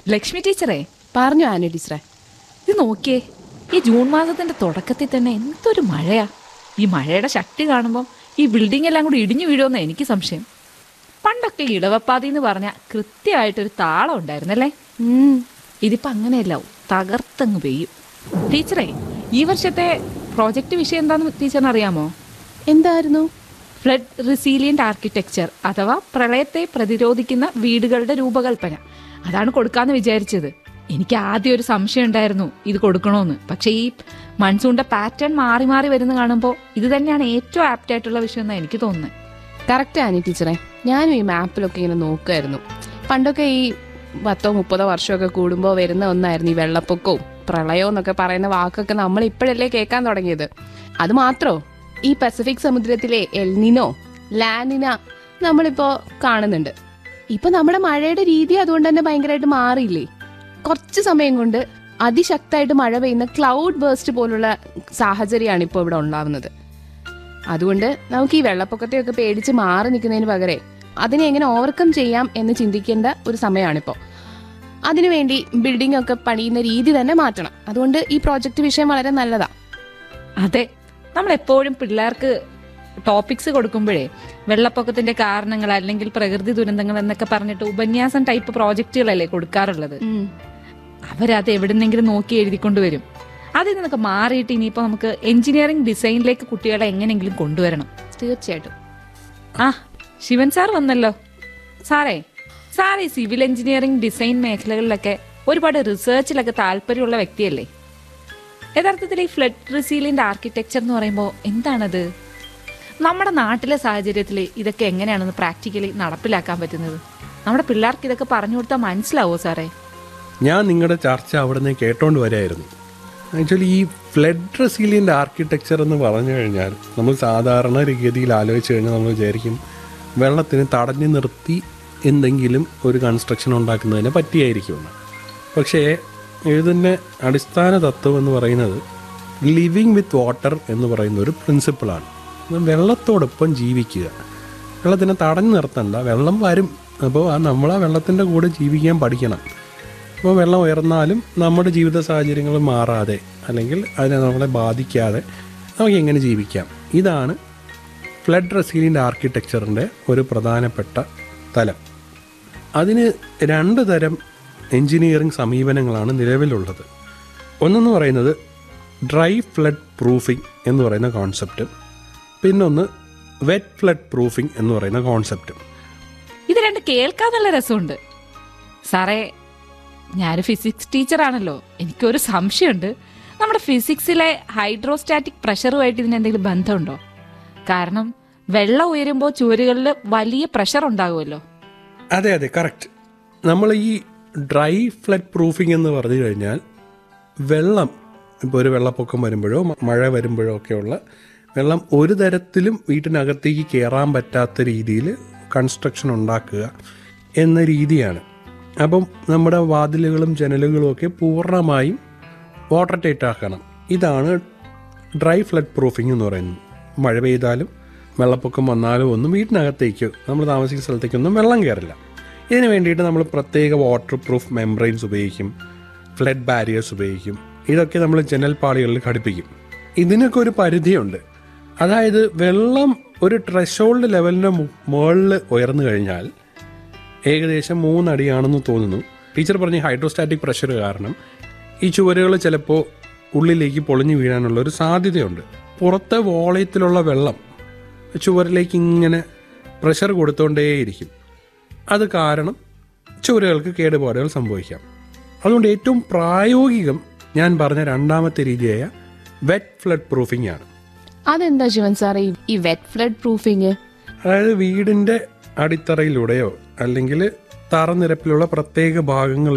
ലക്ഷ്മി ടീച്ചറേ പറഞ്ഞു ആന ടീച്ചറെ ഇത് നോക്കിയേ ഈ ജൂൺ മാസത്തിന്റെ തുടക്കത്തിൽ തന്നെ എന്തൊരു മഴയാ ഈ മഴയുടെ ശക്തി കാണുമ്പോൾ ഈ ബിൽഡിംഗ് എല്ലാം കൂടി ഇടിഞ്ഞു വീഴുമെന്ന് എനിക്ക് സംശയം പണ്ടൊക്കെ ഇടവപ്പാതി എന്ന് പറഞ്ഞാൽ കൃത്യമായിട്ടൊരു താളം ഉണ്ടായിരുന്നല്ലേ ഉം. ഇതിപ്പോ അങ്ങനെയല്ല തകർത്തങ്ങ് പെയ്യും ടീച്ചറേ ഈ വർഷത്തെ പ്രോജക്റ്റ് വിഷയം എന്താണെന്ന് ടീച്ചറിന് അറിയാമോ എന്തായിരുന്നു ഫ്ലഡ് റിസീലിയന്റ് ആർക്കിടെക്ചർ അഥവാ പ്രളയത്തെ പ്രതിരോധിക്കുന്ന വീടുകളുടെ രൂപകൽപ്പന അതാണ് കൊടുക്കാന്ന് വിചാരിച്ചത് എനിക്ക് ആദ്യം ഒരു സംശയം ഉണ്ടായിരുന്നു ഇത് കൊടുക്കണോന്ന് പക്ഷേ ഈ മൺസൂണിന്റെ പാറ്റേൺ മാറി മാറി വരുന്ന കാണുമ്പോൾ ഇത് തന്നെയാണ് ഏറ്റവും ആപ്റ്റ് ആയിട്ടുള്ള വിഷയം എന്നാണ് എനിക്ക് തോന്നുന്നത് കറക്റ്റ് ആനി ടീച്ചറെ ഞാനും ഈ മാപ്പിലൊക്കെ ഇങ്ങനെ നോക്കുമായിരുന്നു പണ്ടൊക്കെ ഈ പത്തോ മുപ്പതോ വർഷമൊക്കെ കൂടുമ്പോൾ വരുന്ന ഒന്നായിരുന്നു ഈ വെള്ളപ്പൊക്കവും പ്രളയവും എന്നൊക്കെ പറയുന്ന വാക്കൊക്കെ നമ്മൾ ഇപ്പോഴല്ലേ കേൾക്കാൻ തുടങ്ങിയത് അത് മാത്രോ ഈ പസഫിക് സമുദ്രത്തിലെ എൽനിനോ ലാനിന നമ്മളിപ്പോ കാണുന്നുണ്ട് ഇപ്പൊ നമ്മുടെ മഴയുടെ രീതി അതുകൊണ്ട് തന്നെ ഭയങ്കരമായിട്ട് മാറിയില്ലേ കുറച്ച് സമയം കൊണ്ട് അതിശക്തമായിട്ട് മഴ പെയ്യുന്ന ക്ലൗഡ് ബേസ്റ്റ് പോലുള്ള സാഹചര്യമാണ് ഇപ്പോൾ ഇവിടെ ഉണ്ടാവുന്നത് അതുകൊണ്ട് നമുക്ക് ഈ വെള്ളപ്പൊക്കത്തെയൊക്കെ പേടിച്ച് മാറി നിൽക്കുന്നതിന് പകരം അതിനെ എങ്ങനെ ഓവർകം ചെയ്യാം എന്ന് ചിന്തിക്കേണ്ട ഒരു സമയമാണിപ്പോൾ അതിനുവേണ്ടി ബിൽഡിംഗ് ഒക്കെ പണിയുന്ന രീതി തന്നെ മാറ്റണം അതുകൊണ്ട് ഈ പ്രോജക്റ്റ് വിഷയം വളരെ നല്ലതാ അതെ നമ്മൾ എപ്പോഴും പിള്ളേർക്ക് ടോപ്പിക്സ് കൊടുക്കുമ്പോഴേ വെള്ളപ്പൊക്കത്തിന്റെ കാരണങ്ങൾ അല്ലെങ്കിൽ പ്രകൃതി ദുരന്തങ്ങൾ എന്നൊക്കെ പറഞ്ഞിട്ട് ഉപന്യാസം ടൈപ്പ് പ്രോജക്റ്റുകളല്ലേ കൊടുക്കാറുള്ളത് അവരത് എവിടുന്നെങ്കിലും നോക്കി എഴുതിക്കൊണ്ട് വരും അതിൽ നിന്നൊക്കെ മാറിയിട്ട് ഇനിയിപ്പോൾ നമുക്ക് എഞ്ചിനീയറിംഗ് ഡിസൈനിലേക്ക് കുട്ടികളെ എങ്ങനെയെങ്കിലും കൊണ്ടുവരണം തീർച്ചയായിട്ടും ആ ശിവൻ സാർ വന്നല്ലോ സാറേ സാർ ഈ സിവിൽ എഞ്ചിനീയറിംഗ് ഡിസൈൻ മേഖലകളിലൊക്കെ ഒരുപാട് റിസർച്ചിലൊക്കെ താല്പര്യമുള്ള വ്യക്തിയല്ലേ യഥാർത്ഥത്തിൽ ഈ ഫ്ലഡ് റിസീലിയന്റ് ആർക്കിടെക്ചർ എന്ന് പറയുമ്പോൾ എന്താണത് നമ്മുടെ നാട്ടിലെ സാഹചര്യത്തിൽ ഇതൊക്കെ എങ്ങനെയാണെന്ന് പ്രാക്ടിക്കലി നടപ്പിലാക്കാൻ പറ്റുന്നത് നമ്മുടെ പിള്ളേർക്ക് ഇതൊക്കെ പറഞ്ഞു കൊടുത്താൽ മനസ്സിലാവോ സാറേ ഞാൻ നിങ്ങളുടെ ചർച്ച അവിടെ നിന്ന് കേട്ടോണ്ട് വരായിരുന്നു ആക്ച്വലി ഈ ഫ്ലഡ് റെസീലിയൻ്റ് ആർക്കിടെക്ചർ എന്ന് പറഞ്ഞു കഴിഞ്ഞാൽ നമ്മൾ സാധാരണ ഗതിയിൽ ആലോചിച്ച് കഴിഞ്ഞാൽ നമ്മൾ വിചാരിക്കും വെള്ളത്തിന് തടഞ്ഞു നിർത്തി എന്തെങ്കിലും ഒരു കൺസ്ട്രക്ഷൻ ഉണ്ടാക്കുന്നതിനെ പറ്റിയായിരിക്കുമെന്ന് പക്ഷേ ഇതിൻ്റെ അടിസ്ഥാന തത്വം എന്ന് പറയുന്നത് ലിവിങ് വിത്ത് വാട്ടർ എന്ന് പറയുന്ന ഒരു പ്രിൻസിപ്പിളാണ് വെള്ളത്തോടൊപ്പം ജീവിക്കുക വെള്ളത്തിനെ തടഞ്ഞു നിർത്തണ്ട വെള്ളം വരും അപ്പോൾ ആ നമ്മൾ ആ വെള്ളത്തിൻ്റെ കൂടെ ജീവിക്കാൻ പഠിക്കണം അപ്പോൾ വെള്ളം ഉയർന്നാലും നമ്മുടെ ജീവിത സാഹചര്യങ്ങൾ മാറാതെ അല്ലെങ്കിൽ അതിനെ നമ്മളെ ബാധിക്കാതെ നമുക്ക് എങ്ങനെ ജീവിക്കാം ഇതാണ് ഫ്ലഡ് റെസീലിയൻ്റ് ആർക്കിടെക്ചറിൻ്റെ ഒരു പ്രധാനപ്പെട്ട തലം അതിന് രണ്ട് തരം എഞ്ചിനീയറിംഗ് സമീപനങ്ങളാണ് നിലവിലുള്ളത് ഒന്നെന്ന് പറയുന്നത് ഡ്രൈ ഫ്ലഡ് പ്രൂഫിംഗ് എന്ന് പറയുന്ന കോൺസെപ്റ്റും പിന്നൊന്ന് വെറ്റ് ഫ്ലഡ് പ്രൂഫിംഗ് എന്ന് പറയുന്ന കോൺസെപ്റ്റും ഇത് രണ്ട് കേൾക്കാൻ നല്ല രസമുണ്ട് സാറേ ഞാനൊരു ഫിസിക്സ് ടീച്ചറാണല്ലോ എനിക്കൊരു സംശയമുണ്ട് നമ്മുടെ ഫിസിക്സിലെ ഹൈഡ്രോസ്റ്റാറ്റിക് പ്രഷറുമായിട്ട് ഇതിന് എന്തെങ്കിലും ബന്ധമുണ്ടോ കാരണം വെള്ളം ഉയരുമ്പോൾ ചുവരുകളിൽ വലിയ പ്രഷർ ഉണ്ടാകുമല്ലോ അതെ അതെ കറക്റ്റ് നമ്മൾ ഈ ഡ്രൈ ഫ്ലഡ് പ്രൂഫിംഗ് എന്ന് പറഞ്ഞു കഴിഞ്ഞാൽ വെള്ളം ഇപ്പോൾ ഒരു വെള്ളപ്പൊക്കം വരുമ്പോഴോ മ- മഴ വരുമ്പോഴോ ഒക്കെയുള്ള വെള്ളം ഒരു തരത്തിലും വീട്ടിനകത്തേക്ക് കയറാൻ പറ്റാത്ത രീതിയിൽ കൺസ്ട്രക്ഷൻ ഉണ്ടാക്കുക എന്ന രീതിയാണ് അപ്പം നമ്മുടെ വാതിലുകളും ജനലുകളും ഒക്കെ പൂർണ്ണമായും വാട്ടർ ടൈറ്റ് ആക്കണം ഇതാണ് ഡ്രൈ ഫ്ലഡ് പ്രൂഫിംഗ് എന്ന് പറയുന്നത് മഴ പെയ്താലും വെള്ളപ്പൊക്കം വന്നാലും ഒന്നും വീട്ടിനകത്തേക്കോ നമ്മൾ താമസിക്കുന്ന സ്ഥലത്തേക്കൊന്നും വെള്ളം കയറില്ല ഇതിന് വേണ്ടിയിട്ട് നമ്മൾ പ്രത്യേക വാട്ടർ പ്രൂഫ് മെംബ്രെയിൻസ് ഉപയോഗിക്കും ഫ്ലഡ് ബാരിയേഴ്സ് ഉപയോഗിക്കും ഇതൊക്കെ നമ്മൾ ജനൽ പാളികളിൽ ഘടിപ്പിക്കും ഇതിനൊക്കെ ഒരു പരിധിയുണ്ട് അതായത് വെള്ളം ഒരു ട്രഷോൾഡ് ലെവലിൻ്റെ മുകളിൽ ഉയർന്നു കഴിഞ്ഞാൽ ഏകദേശം മൂന്നടിയാണെന്ന് തോന്നുന്നു ടീച്ചർ പറഞ്ഞ ഹൈഡ്രോസ്റ്റാറ്റിക് പ്രഷർ കാരണം ഈ ചുവരുകൾ ചിലപ്പോൾ ഉള്ളിലേക്ക് പൊളിഞ്ഞു വീഴാനുള്ള ഒരു സാധ്യതയുണ്ട് പുറത്തെ വോളയത്തിലുള്ള വെള്ളം ചുവരിലേക്ക് ഇങ്ങനെ പ്രഷർ കൊടുത്തുകൊണ്ടേയിരിക്കും അത് കാരണം ചുവരുകൾക്ക് കേടുപാടുകൾ സംഭവിക്കാം അതുകൊണ്ട് ഏറ്റവും പ്രായോഗികം ഞാൻ പറഞ്ഞ രണ്ടാമത്തെ രീതിയായ വെറ്റ് ഫ്ലഡ് പ്രൂഫിംഗ് ആണ് അതെന്താ ശിവൻ സാറേ ഈ- ഈ വെറ്റ് ഫ്ലഡ് പ്രൂഫിങ് അതായത് വീടിൻ്റെ അടിത്തറയിലൂടെയോ അല്ലെങ്കിൽ തറനിരപ്പിലുള്ള പ്രത്യേക ഭാഗങ്ങൾ